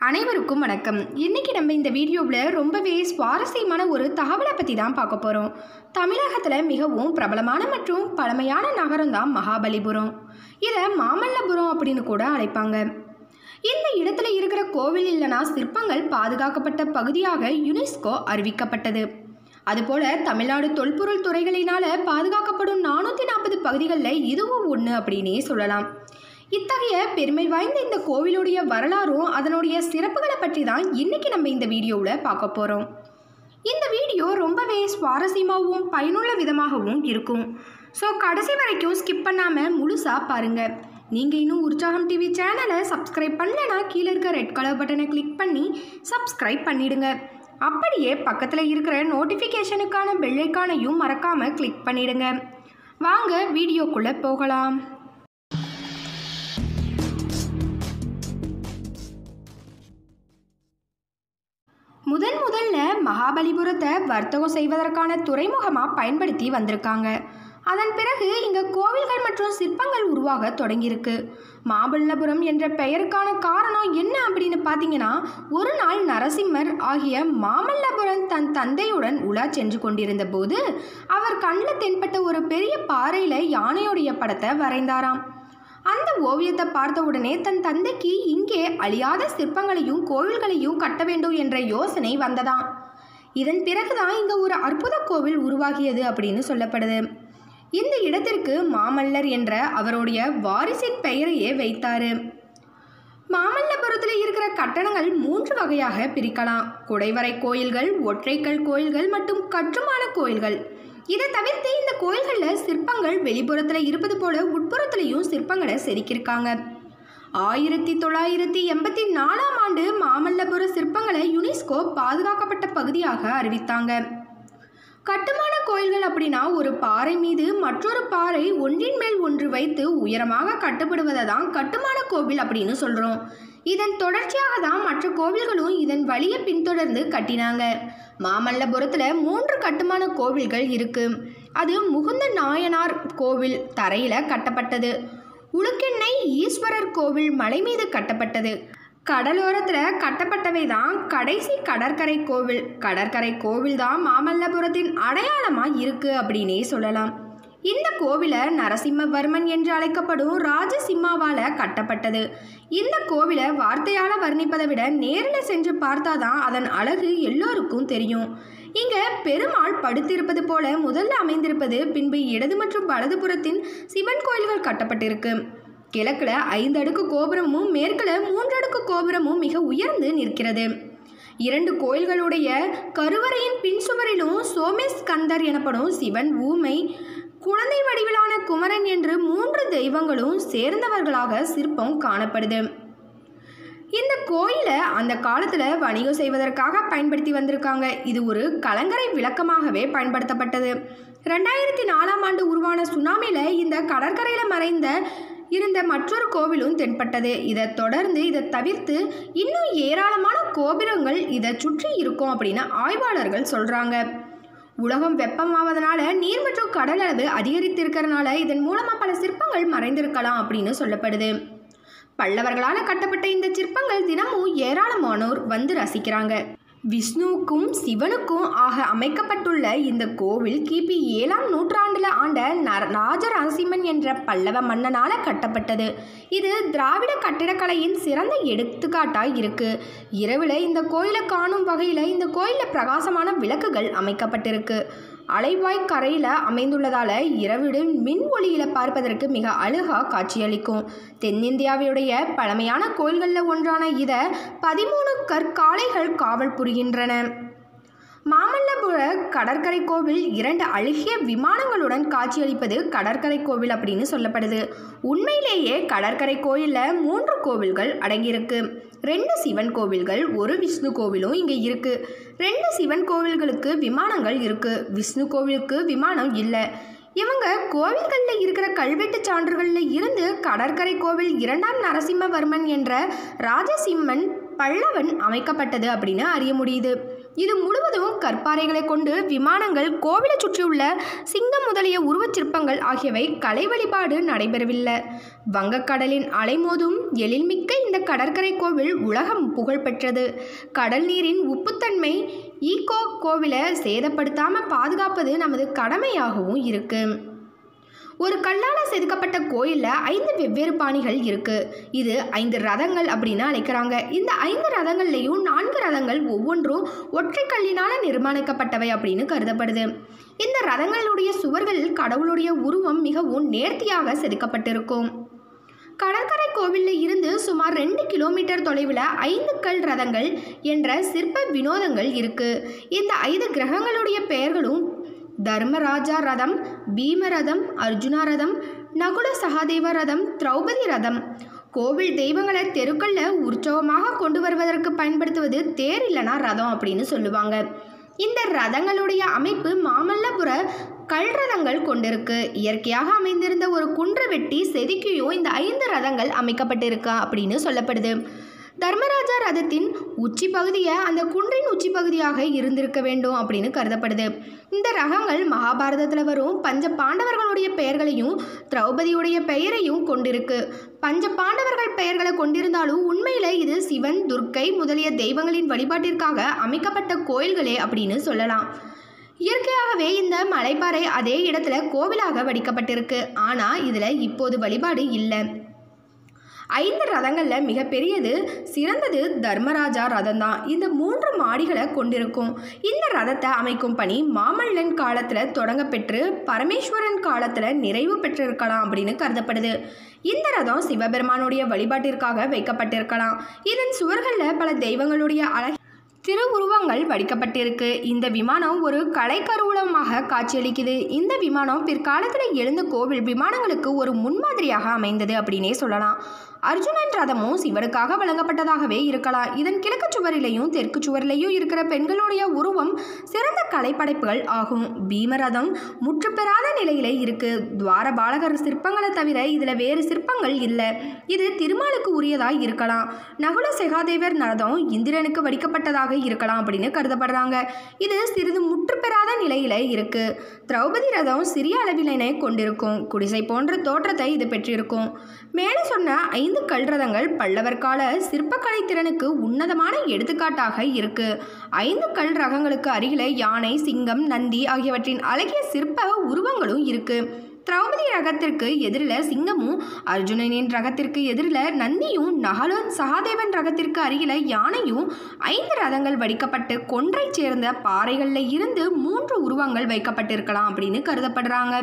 அனைவருக்கும் வணக்கம் இன்னைக்கு நம்ம இந்த வீடியோவில் ரொம்பவே சுவாரஸ்யமான ஒரு தகவலை பற்றி தான் பார்க்க போகிறோம் தமிழகத்தில் மிகவும் பிரபலமான மற்றும் பழமையான நகரம் தான் மகாபலிபுரம் இதை மாமல்லபுரம் அப்படின்னு கூட அழைப்பாங்க இந்த இடத்துல இருக்கிற கோவில் இல்லைனா சிற்பங்கள் பாதுகாக்கப்பட்ட பகுதியாக யுனெஸ்கோ அறிவிக்கப்பட்டது அதுபோல தமிழ்நாடு தொல்பொருள் துறைகளினால பாதுகாக்கப்படும் நானூற்றி நாற்பது பகுதிகளில் இதுவும் ஒன்று அப்படின்னே சொல்லலாம் இத்தகைய பெருமை வாய்ந்த இந்த கோவிலுடைய வரலாறும் அதனுடைய சிறப்புகளை பற்றி தான் இன்னைக்கு நம்ம இந்த வீடியோவில் பார்க்க போகிறோம் இந்த வீடியோ ரொம்பவே சுவாரஸ்யமாகவும் பயனுள்ள விதமாகவும் இருக்கும் ஸோ கடைசி வரைக்கும் ஸ்கிப் பண்ணாமல் முழுசாக பாருங்கள் நீங்கள் இன்னும் உற்சாகம் டிவி சேனலை சப்ஸ்கிரைப் பண்ணலைன்னா கீழே இருக்க ரெட் கலர் பட்டனை கிளிக் பண்ணி சப்ஸ்கிரைப் பண்ணிடுங்க அப்படியே பக்கத்தில் இருக்கிற நோட்டிஃபிகேஷனுக்கான பெல்லைக்கானையும் மறக்காமல் கிளிக் பண்ணிடுங்க வாங்க வீடியோக்குள்ளே போகலாம் முதன் முதல்ல மகாபலிபுரத்தை வர்த்தகம் செய்வதற்கான துறைமுகமாக பயன்படுத்தி வந்திருக்காங்க அதன் பிறகு இங்கே கோவில்கள் மற்றும் சிற்பங்கள் உருவாக தொடங்கியிருக்கு மாமல்லபுரம் என்ற பெயருக்கான காரணம் என்ன அப்படின்னு பார்த்தீங்கன்னா ஒரு நாள் நரசிம்மர் ஆகிய மாமல்லபுரம் தன் தந்தையுடன் உலா சென்று கொண்டிருந்த போது அவர் கண்ணில் தென்பட்ட ஒரு பெரிய பாறையில் யானையுடைய படத்தை வரைந்தாராம் அந்த ஓவியத்தை பார்த்த உடனே தன் தந்தைக்கு இங்கே அழியாத சிற்பங்களையும் கோவில்களையும் கட்ட வேண்டும் என்ற யோசனை வந்ததாம் இதன் பிறகுதான் இங்கே ஒரு அற்புத கோவில் உருவாகியது அப்படின்னு சொல்லப்படுது இந்த இடத்திற்கு மாமல்லர் என்ற அவருடைய வாரிசின் பெயரையே வைத்தாரு மாமல்லபுரத்தில் இருக்கிற கட்டணங்கள் மூன்று வகையாக பிரிக்கலாம் குடைவரை கோயில்கள் ஒற்றைக்கல் கோயில்கள் மற்றும் கட்டுமான கோயில்கள் இதை தவிர்த்து இந்த கோயில்களில் சிற்பங்கள் வெளிப்புறத்தில் இருப்பது போல உட்புறத்துலையும் சிற்பங்களை செதுக்கியிருக்காங்க ஆயிரத்தி தொள்ளாயிரத்தி எண்பத்தி நாலாம் ஆண்டு மாமல்லபுர சிற்பங்களை யுனெஸ்கோ பாதுகாக்கப்பட்ட பகுதியாக அறிவித்தாங்க கட்டுமான கோயில்கள் அப்படின்னா ஒரு பாறை மீது மற்றொரு பாறை ஒன்றின் மேல் ஒன்று வைத்து உயரமாக கட்டப்படுவதை தான் கட்டுமான கோவில் அப்படின்னு சொல்கிறோம் இதன் தொடர்ச்சியாக தான் மற்ற கோவில்களும் இதன் வழியை பின்தொடர்ந்து கட்டினாங்க மாமல்லபுரத்தில் மூன்று கட்டுமான கோவில்கள் இருக்கு அது முகுந்த நாயனார் கோவில் தரையில் கட்டப்பட்டது உளுக்கெண்ணெய் ஈஸ்வரர் கோவில் மலை மீது கட்டப்பட்டது கடலோரத்தில் கட்டப்பட்டவை தான் கடைசி கடற்கரை கோவில் கடற்கரை கோவில் தான் மாமல்லபுரத்தின் அடையாளமாக இருக்குது அப்படின்னே சொல்லலாம் இந்த கோவிலை நரசிம்மவர்மன் என்று அழைக்கப்படும் ராஜசிம்மாவால் கட்டப்பட்டது இந்த கோவிலை வார்த்தையால் வர்ணிப்பதை விட நேரில் சென்று பார்த்தாதான் அதன் அழகு எல்லோருக்கும் தெரியும் இங்கே பெருமாள் படுத்திருப்பது போல முதல்ல அமைந்திருப்பது பின்பு இடது மற்றும் வலதுபுறத்தின் சிவன் கோயில்கள் கட்டப்பட்டிருக்கு கிழக்கில் ஐந்து அடுக்கு கோபுரமும் மேற்கில் மூன்றடுக்கு கோபுரமும் மிக உயர்ந்து நிற்கிறது இரண்டு கோயில்களுடைய கருவறையின் பின் சுவரிலும் சோமேஸ்கந்தர் எனப்படும் சிவன் ஊமை குழந்தை வடிவிலான குமரன் என்று மூன்று தெய்வங்களும் சேர்ந்தவர்களாக சிற்பம் காணப்படுது இந்த கோயிலை அந்த காலத்தில் வணிகம் செய்வதற்காக பயன்படுத்தி வந்திருக்காங்க இது ஒரு கலங்கரை விளக்கமாகவே பயன்படுத்தப்பட்டது ரெண்டாயிரத்தி நாலாம் ஆண்டு உருவான சுனாமியில் இந்த கடற்கரையில் மறைந்த இருந்த மற்றொரு கோவிலும் தென்பட்டது இதை தொடர்ந்து இதை தவிர்த்து இன்னும் ஏராளமான கோபுரங்கள் இதை சுற்றி இருக்கும் அப்படின்னு ஆய்வாளர்கள் சொல்கிறாங்க உலகம் வெப்பமாவதனால நீர் மற்றும் கடல் அளவு அதிகரித்திருக்கிறதுனால இதன் மூலமாக பல சிற்பங்கள் மறைந்திருக்கலாம் அப்படின்னு சொல்லப்படுது பல்லவர்களால் கட்டப்பட்ட இந்த சிற்பங்கள் தினமும் ஏராளமானோர் வந்து ரசிக்கிறாங்க விஷ்ணுவுக்கும் சிவனுக்கும் ஆக அமைக்கப்பட்டுள்ள இந்த கோவில் கிபி ஏழாம் நூற்றாண்டில் ஆண்ட நர ராஜ நரசிம்மன் என்ற பல்லவ மன்னனால் கட்டப்பட்டது இது திராவிட கட்டிடக்கலையின் சிறந்த எடுத்துக்காட்டாக இருக்கு இரவில் இந்த கோயிலை காணும் வகையில் இந்த கோயிலில் பிரகாசமான விளக்குகள் அமைக்கப்பட்டிருக்கு அலைவாய் கரையில் அமைந்துள்ளதால் இரவிடு மின் ஒளியில் பார்ப்பதற்கு மிக அழகாக காட்சியளிக்கும் தென்னிந்தியாவுடைய பழமையான கோயில்களில் ஒன்றான இதை பதிமூணு கற்காலைகள் காவல் புரிகின்றன மாமல்லபுர கடற்கரை கோவில் இரண்டு அழகிய விமானங்களுடன் காட்சியளிப்பது கடற்கரை கோவில் அப்படின்னு சொல்லப்படுது உண்மையிலேயே கடற்கரை கோயிலில் மூன்று கோவில்கள் அடங்கியிருக்கு ரெண்டு சிவன் கோவில்கள் ஒரு விஷ்ணு கோவிலும் இங்கே இருக்கு ரெண்டு சிவன் கோவில்களுக்கு விமானங்கள் இருக்கு விஷ்ணு கோவிலுக்கு விமானம் இல்லை இவங்க கோவில்களில் இருக்கிற கல்வெட்டு சான்றுகளில் இருந்து கடற்கரை கோவில் இரண்டாம் நரசிம்மவர்மன் என்ற ராஜசிம்மன் பல்லவன் அமைக்கப்பட்டது அப்படின்னு அறிய முடியுது இது முழுவதும் கற்பாறைகளை கொண்டு விமானங்கள் கோவிலை சுற்றியுள்ள சிங்கம் முதலிய உருவச் சிற்பங்கள் ஆகியவை கலை வழிபாடு நடைபெறவில்லை வங்கக்கடலின் அலைமோதும் எழில்மிக்க இந்த கடற்கரை கோவில் உலகம் புகழ்பெற்றது கடல் நீரின் உப்புத்தன்மை ஈகோ கோவிலை சேதப்படுத்தாமல் பாதுகாப்பது நமது கடமையாகவும் இருக்குது ஒரு கல்லால் செதுக்கப்பட்ட கோயிலில் ஐந்து வெவ்வேறு பாணிகள் இருக்கு இது ஐந்து ரதங்கள் அப்படின்னு அழைக்கிறாங்க இந்த ஐந்து ரதங்கள்லையும் நான்கு ரதங்கள் ஒவ்வொன்றும் ஒற்றை கல்லினால் நிர்மாணிக்கப்பட்டவை அப்படின்னு கருதப்படுது இந்த ரதங்களுடைய சுவர்களில் கடவுளுடைய உருவம் மிகவும் நேர்த்தியாக செதுக்கப்பட்டிருக்கும் கடற்கரை கோவிலில் இருந்து சுமார் ரெண்டு கிலோமீட்டர் தொலைவில் ஐந்து கல் ரதங்கள் என்ற சிற்ப வினோதங்கள் இருக்கு இந்த ஐந்து கிரகங்களுடைய பெயர்களும் தர்மராஜா ரதம் பீம ரதம் அர்ஜுனா ரதம் நகுல சகாதேவ ரதம் திரௌபதி ரதம் கோவில் தெய்வங்களை தெருக்களில் உற்சவமாக கொண்டு வருவதற்கு பயன்படுத்துவது தேர் இல்லைனா ரதம் அப்படின்னு சொல்லுவாங்க இந்த ரதங்களுடைய அமைப்பு மாமல்லபுர கல் ரதங்கள் கொண்டிருக்கு இயற்கையாக அமைந்திருந்த ஒரு குன்று வெட்டி செதுக்கியும் இந்த ஐந்து ரதங்கள் அமைக்கப்பட்டிருக்கா அப்படின்னு சொல்லப்படுது தர்மராஜா ரதத்தின் உச்சி பகுதியை அந்த குன்றின் உச்சி பகுதியாக இருந்திருக்க வேண்டும் அப்படின்னு கருதப்படுது இந்த ரகங்கள் மகாபாரதத்தில் வரும் பஞ்ச பாண்டவர்களுடைய பெயர்களையும் திரௌபதியுடைய பெயரையும் கொண்டிருக்கு பஞ்ச பாண்டவர்கள் பெயர்களை கொண்டிருந்தாலும் உண்மையில் இது சிவன் துர்க்கை முதலிய தெய்வங்களின் வழிபாட்டிற்காக அமைக்கப்பட்ட கோயில்களே அப்படின்னு சொல்லலாம் இயற்கையாகவே இந்த மலைப்பாறை அதே இடத்துல கோவிலாக வடிக்கப்பட்டிருக்கு ஆனால் இதில் இப்போது வழிபாடு இல்லை ஐந்து ரதங்களில் மிகப்பெரியது சிறந்தது தர்மராஜா ரதம் தான் இந்த மூன்று மாடிகளை கொண்டிருக்கும் இந்த ரதத்தை அமைக்கும் பணி மாமல்லன் காலத்தில் தொடங்க பெற்று பரமேஸ்வரன் காலத்தில் நிறைவு பெற்றிருக்கலாம் அப்படின்னு கருதப்படுது இந்த ரதம் சிவபெருமானுடைய வழிபாட்டிற்காக வைக்கப்பட்டிருக்கலாம் இதன் சுவர்களில் பல தெய்வங்களுடைய அழக திருவுருவங்கள் வடிக்கப்பட்டிருக்கு இந்த விமானம் ஒரு கலைக்கருவூலமாக காட்சியளிக்குது இந்த விமானம் பிற்காலத்தில் எழுந்த கோவில் விமானங்களுக்கு ஒரு முன்மாதிரியாக அமைந்தது அப்படின்னே சொல்லலாம் அர்ஜுனன் ரதமும் சிவனுக்காக வழங்கப்பட்டதாகவே இருக்கலாம் இதன் கிழக்கு சுவரிலையும் தெற்கு சுவரிலையும் இருக்கிற பெண்களுடைய உருவம் சிறந்த கலைப்படைப்புகள் ஆகும் பீமரதம் முற்றுப்பெறாத நிலையிலே இருக்கு துவார பாலகர் சிற்பங்களை தவிர இதில் வேறு சிற்பங்கள் இல்லை இது திருமாலுக்கு உரியதாய் இருக்கலாம் நகுல செகாதேவர் ரதம் இந்திரனுக்கு வடிக்கப்பட்டதாக இருக்கலாம் அப்படின்னு கருதப்படுறாங்க இது சிறிது முற்றுப்பெறாத நிலையில இருக்கு திரௌபதி ரதம் சிறிய அளவிலனே கொண்டிருக்கும் குடிசை போன்ற தோற்றத்தை இது பெற்றிருக்கும் மேலே சொன்ன ஐந்து கல் ரதங்கள் பல்லவர் கால சிற்பக்கலை திறனுக்கு உன்னதமான எடுத்துக்காட்டாக இருக்கு ஐந்து கல் ரகங்களுக்கு அருகில யானை சிங்கம் நந்தி ஆகியவற்றின் அழகிய சிற்ப உருவங்களும் இருக்கு திரௌபதி ரகத்திற்கு எதிரில் சிங்கமும் அர்ஜுனனின் ரகத்திற்கு எதிரில் நந்தியும் நகலன் சகாதேவன் ரகத்திற்கு அருகில யானையும் ஐந்து ரதங்கள் வடிக்கப்பட்டு கொன்றைச் சேர்ந்த பாறைகளில் இருந்து மூன்று உருவங்கள் வைக்கப்பட்டிருக்கலாம் அப்படின்னு கருதப்படுறாங்க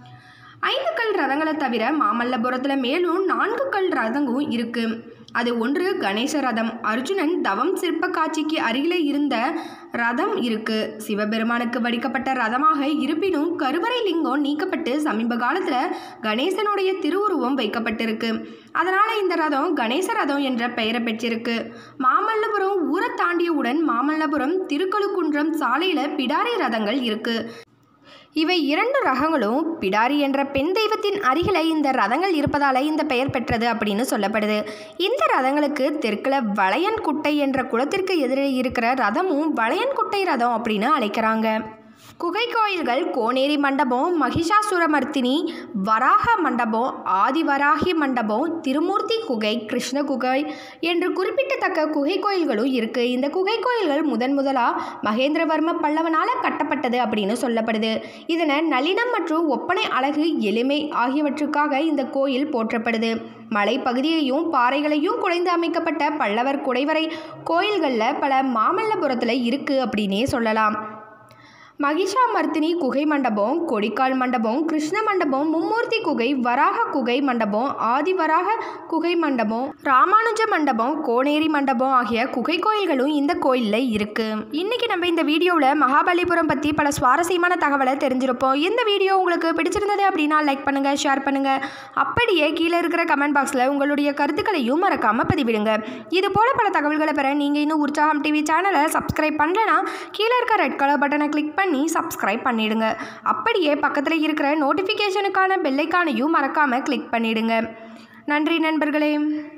ஐந்து கல் ரதங்களை தவிர மாமல்லபுரத்தில் மேலும் நான்கு கல் ரதங்களும் இருக்கு அது ஒன்று கணேச ரதம் அர்ஜுனன் தவம் சிற்ப காட்சிக்கு அருகிலே இருந்த ரதம் இருக்கு சிவபெருமானுக்கு வடிக்கப்பட்ட ரதமாக இருப்பினும் கருவறை லிங்கம் நீக்கப்பட்டு சமீப காலத்தில் கணேசனுடைய திருவுருவம் வைக்கப்பட்டிருக்கு அதனால் இந்த ரதம் கணேச ரதம் என்ற பெயரை பெற்றிருக்கு மாமல்லபுரம் ஊரை தாண்டியவுடன் மாமல்லபுரம் திருக்கழுக்குன்றம் சாலையில் பிடாரி ரதங்கள் இருக்கு இவை இரண்டு ரகங்களும் பிடாரி என்ற பெண் தெய்வத்தின் அருகில இந்த ரதங்கள் இருப்பதால இந்த பெயர் பெற்றது அப்படின்னு சொல்லப்படுது இந்த ரதங்களுக்கு தெற்குல வளையன் குட்டை என்ற குளத்திற்கு எதிரே இருக்கிற ரதமும் வளையன் குட்டை ரதம் அப்படின்னு அழைக்கிறாங்க குகை கோயில்கள் கோனேரி மண்டபம் மகிஷாசுரமர்த்தினி வராக மண்டபம் ஆதிவராகி மண்டபம் திருமூர்த்தி குகை கிருஷ்ண குகை என்று குறிப்பிடத்தக்க குகை கோயில்களும் இருக்கு இந்த குகை கோயில்கள் முதன் முதலா மகேந்திரவர்ம பல்லவனால கட்டப்பட்டது அப்படின்னு சொல்லப்படுது இதனை நளினம் மற்றும் ஒப்பனை அழகு எளிமை ஆகியவற்றுக்காக இந்த கோயில் போற்றப்படுது மலைப்பகுதியையும் பாறைகளையும் குடைந்து அமைக்கப்பட்ட பல்லவர் குடைவரை கோயில்களில் பல மாமல்லபுரத்தில் இருக்குது அப்படின்னே சொல்லலாம் மகிஷாமர்த்தினி குகை மண்டபம் கொடிக்கால் மண்டபம் கிருஷ்ண மண்டபம் மும்மூர்த்தி குகை வராக குகை மண்டபம் ஆதிவராக குகை மண்டபம் ராமானுஜ மண்டபம் கோனேரி மண்டபம் ஆகிய குகை கோயில்களும் இந்த கோயிலில் இருக்கு இன்னைக்கு நம்ம இந்த வீடியோவில் மகாபலிபுரம் பற்றி பல சுவாரஸ்யமான தகவலை தெரிஞ்சிருப்போம் இந்த வீடியோ உங்களுக்கு பிடிச்சிருந்தது அப்படின்னா லைக் பண்ணுங்க ஷேர் பண்ணுங்க அப்படியே கீழே இருக்கிற கமெண்ட் பாக்ஸில் உங்களுடைய கருத்துக்களையும் மறக்காம பதிவிடுங்க இது போல பல தகவல்களை பெற நீங்கள் இன்னும் உற்சாகம் டிவி சேனலை சப்ஸ்கிரைப் பண்ணலனா கீழே இருக்க ரெட் கலர் பட்டனை கிளிக் பண்ணி சப்ஸ்கிரைப் பண்ணிடுங்க அப்படியே பக்கத்தில் இருக்கிற நோட்டிஃபிகேஷனுக்கான பெல்லைக்கானையும் மறக்காமல் கிளிக் பண்ணிடுங்க நன்றி நண்பர்களே